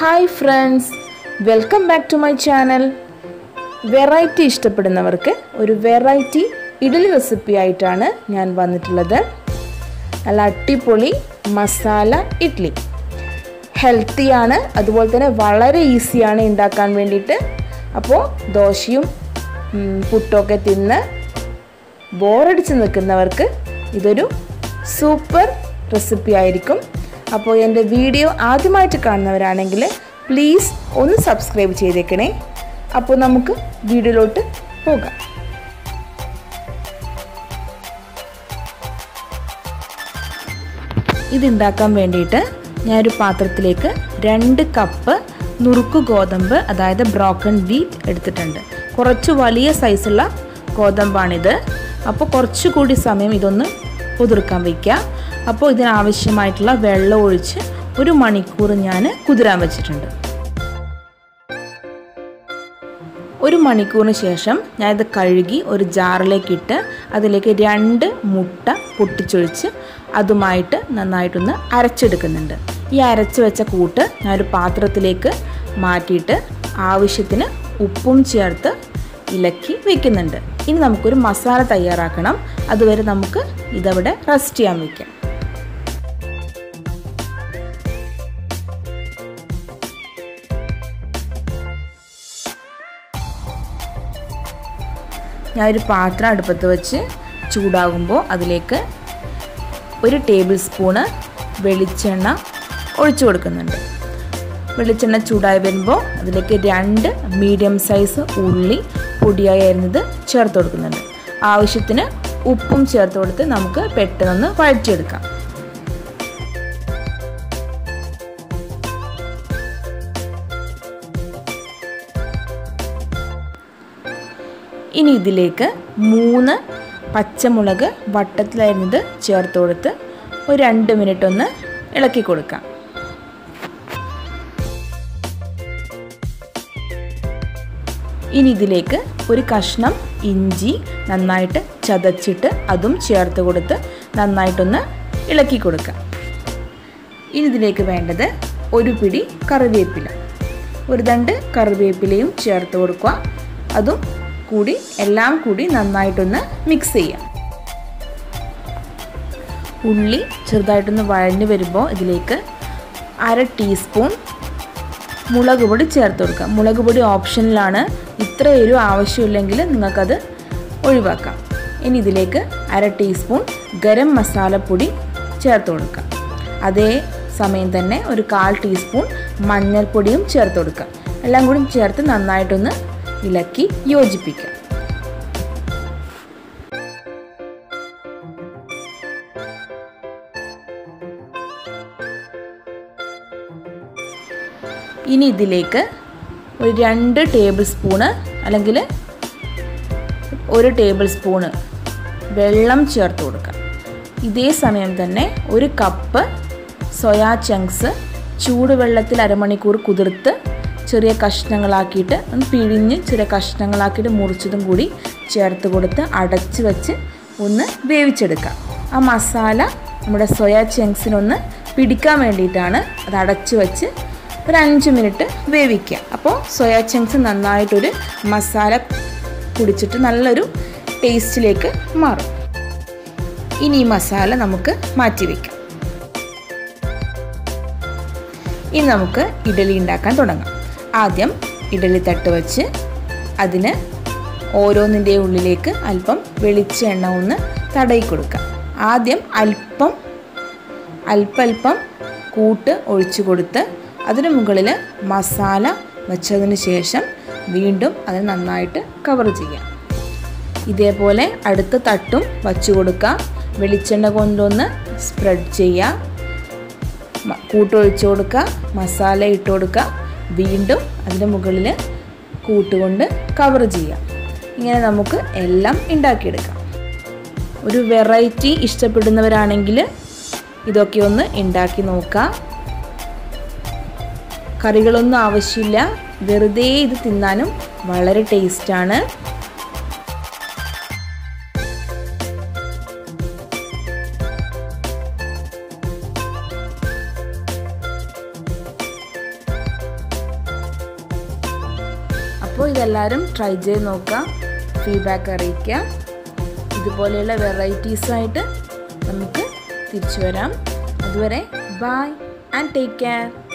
hi friends welcome back to my channel variety ഇഷ്ടപ്പെടുന്നവർക്ക് ഒരു variety idli recipe ആയിട്ടാണ് ഞാൻ വന്നിട്ടുള്ളത് നല്ല അടിപൊളി മസാല ഇഡ്ഡലി ഹെൽത്തിയാണ് അതുപോലെ തന്നെ വളരെ ഈസിയാണ് ഉണ്ടാക്കാൻ വേണ്ടിയിട്ട് അപ്പോൾ ദോശയും ഉം, പുട്ടൊക്കെ തിന്ന് ബോറടിച്ച് നിൽക്കുന്നവർക്ക് ഇതൊരു സൂപ്പർ റെസിപ്പി ആയിരിക്കും അപ്പോൾ എൻ്റെ വീഡിയോ ആദ്യമായിട്ട് കാണുന്നവരാണെങ്കിൽ പ്ലീസ് ഒന്ന് സബ്സ്ക്രൈബ് ചെയ്തേക്കണേ അപ്പോൾ നമുക്ക് വീഡിയോയിലോട്ട് പോകാം ഇതുണ്ടാക്കാൻ വേണ്ടിയിട്ട് ഞാനൊരു പാത്രത്തിലേക്ക് രണ്ട് കപ്പ് നുറുക്ക് ഗോതമ്പ് അതായത് ബ്രോക്കൺ വീറ്റ് എടുത്തിട്ടുണ്ട് കുറച്ച് വലിയ സൈസുള്ള ഗോതമ്പാണിത് അപ്പോൾ കുറച്ചുകൂടി സമയം ഇതൊന്ന് കുതിർക്കാൻ വയ്ക്കുക അപ്പോൾ ഇതിനാവശ്യമായിട്ടുള്ള വെള്ളം ഒഴിച്ച് ഒരു മണിക്കൂർ ഞാൻ കുതിരാൻ വെച്ചിട്ടുണ്ട് ഒരു മണിക്കൂറിന് ശേഷം ഞാനിത് കഴുകി ഒരു ജാറിലേക്ക് ഇട്ട് അതിലേക്ക് രണ്ട് മുട്ട പൊട്ടിച്ചൊഴിച്ച് അതുമായിട്ട് നന്നായിട്ടൊന്ന് അരച്ചെടുക്കുന്നുണ്ട് ഈ അരച്ച് വെച്ച കൂട്ട് ഞാനൊരു പാത്രത്തിലേക്ക് മാറ്റിയിട്ട് ആവശ്യത്തിന് ഉപ്പും ചേർത്ത് ഇലക്കി വെക്കുന്നുണ്ട് ഇനി നമുക്കൊരു മസാല തയ്യാറാക്കണം അതുവരെ നമുക്ക് ഇതവിടെ റെസ്റ്റ് ചെയ്യാൻ വയ്ക്കാം ഞാനൊരു പാത്രം അടുപ്പത്ത് വെച്ച് ചൂടാകുമ്പോൾ അതിലേക്ക് ഒരു ടേബിൾ സ്പൂണ് വെളിച്ചെണ്ണ ഒഴിച്ചു കൊടുക്കുന്നുണ്ട് വെളിച്ചെണ്ണ ചൂടായി വരുമ്പോൾ അതിലേക്ക് രണ്ട് മീഡിയം സൈസ് ഉള്ളി പൊടിയായി അരിഞ്ഞത് ചേർത്ത് കൊടുക്കുന്നുണ്ട് ആവശ്യത്തിന് ഉപ്പും ചേർത്ത് കൊടുത്ത് നമുക്ക് പെട്ടെന്ന് വഴറ്റിയെടുക്കാം ഇനി ഇതിലേക്ക് മൂന്ന് പച്ചമുളക് വട്ടത്തിലരിഞ്ഞത് ചേർത്ത് കൊടുത്ത് ഒരു രണ്ട് മിനിറ്റ് ഒന്ന് ഇളക്കി കൊടുക്കാം ഇനി ഇതിലേക്ക് ഒരു കഷ്ണം ഇഞ്ചി നന്നായിട്ട് ചതച്ചിട്ട് അതും ചേർത്ത് കൊടുത്ത് നന്നായിട്ടൊന്ന് ഇളക്കി കൊടുക്കാം ഇനി ഇതിലേക്ക് വേണ്ടത് ഒരു പിടി കറിവേപ്പില ഒരു തണ്ട് കറിവേപ്പിലയും ചേർത്ത് കൊടുക്കുക അതും കൂടി എല്ലാം കൂടി നന്നായിട്ടൊന്ന് മിക്സ് ചെയ്യാം ഉള്ളി ചെറുതായിട്ടൊന്ന് വഴഞ്ഞു വരുമ്പോൾ ഇതിലേക്ക് അര ടീസ്പൂൺ മുളക് പൊടി ചേർത്ത് കൊടുക്കുക മുളക് പൊടി ഓപ്ഷനിലാണ് ഇത്ര എരിവ് ആവശ്യമില്ലെങ്കിൽ നിങ്ങൾക്കത് ഒഴിവാക്കാം ഇനി ഇതിലേക്ക് അര ടീസ്പൂൺ ഗരം മസാലപ്പൊടി ചേർത്ത് കൊടുക്കുക അതേ സമയം തന്നെ ഒരു കാൽ ടീസ്പൂൺ മഞ്ഞൾപ്പൊടിയും ചേർത്ത് കൊടുക്കുക എല്ലാം കൂടി ചേർത്ത് നന്നായിട്ടൊന്ന് ഇളക്കി യോജിപ്പിക്കുക ഇനി ഇതിലേക്ക് ഒരു രണ്ട് ടേബിൾ സ്പൂണ് അല്ലെങ്കിൽ ഒരു ടേബിൾ സ്പൂണ് വെള്ളം ചേർത്ത് കൊടുക്കുക ഇതേ സമയം തന്നെ ഒരു കപ്പ് സോയാ ചങ്ക്സ് ചൂടുവെള്ളത്തിൽ അരമണിക്കൂർ കുതിർത്ത് ചെറിയ കഷ്ണങ്ങളാക്കിയിട്ട് ഒന്ന് പിഴിഞ്ഞ് ചെറിയ കഷ്ണങ്ങളാക്കിയിട്ട് മുറിച്ചതും കൂടി ചേർത്ത് കൊടുത്ത് അടച്ച് വെച്ച് ഒന്ന് വേവിച്ചെടുക്കുക ആ മസാല നമ്മുടെ സോയാ ചങ്ക്സിനൊന്ന് പിടിക്കാൻ വേണ്ടിയിട്ടാണ് അത് അടച്ച് വെച്ച് ഒരു അഞ്ച് മിനിറ്റ് വേവിക്കുക അപ്പോൾ സോയാ ചങ്ക്സ് നന്നായിട്ടൊരു മസാല കുടിച്ചിട്ട് നല്ലൊരു ടേസ്റ്റിലേക്ക് മാറും ഇനി ഈ മസാല നമുക്ക് മാറ്റി വയ്ക്കാം ഇനി നമുക്ക് ഇഡലി ഉണ്ടാക്കാൻ തുടങ്ങാം ആദ്യം ഇഡലി തട്ട് വെച്ച് അതിന് ഓരോന്നിൻ്റെ ഉള്ളിലേക്ക് അല്പം വെളിച്ചെണ്ണ ഒന്ന് തടയി കൊടുക്കാം ആദ്യം അല്പം അല്പല്പം കൂട്ട് ഒഴിച്ചു കൊടുത്ത് അതിന് മുകളിൽ മസാല വെച്ചതിന് ശേഷം വീണ്ടും അത് നന്നായിട്ട് കവർ ചെയ്യാം ഇതേപോലെ അടുത്ത തട്ടും വച്ചു കൊടുക്കുക വെളിച്ചെണ്ണ കൊണ്ടൊന്ന് സ്പ്രെഡ് ചെയ്യുക കൂട്ടൊഴിച്ചു കൊടുക്കുക മസാല ഇട്ട് കൊടുക്കുക വീണ്ടും അതിൻ്റെ മുകളിൽ കൂട്ടുകൊണ്ട് കവർ ചെയ്യുക ഇങ്ങനെ നമുക്ക് എല്ലാം ഉണ്ടാക്കിയെടുക്കാം ഒരു വെറൈറ്റി ഇഷ്ടപ്പെടുന്നവരാണെങ്കിൽ ഇതൊക്കെ ഒന്ന് ഉണ്ടാക്കി നോക്കാം കറികളൊന്നും ആവശ്യമില്ല വെറുതെ ഇത് തിന്നാനും വളരെ ടേസ്റ്റാണ് അപ്പോൾ ഇതെല്ലാവരും ട്രൈ ചെയ്ത് നോക്കുക ഫീഡ്ബാക്ക് അറിയിക്കുക ഇതുപോലെയുള്ള വെറൈറ്റീസായിട്ട് നമുക്ക് തിരിച്ചു വരാം അതുവരെ ബൈ ആൻഡ് ടേക്ക് കെയർ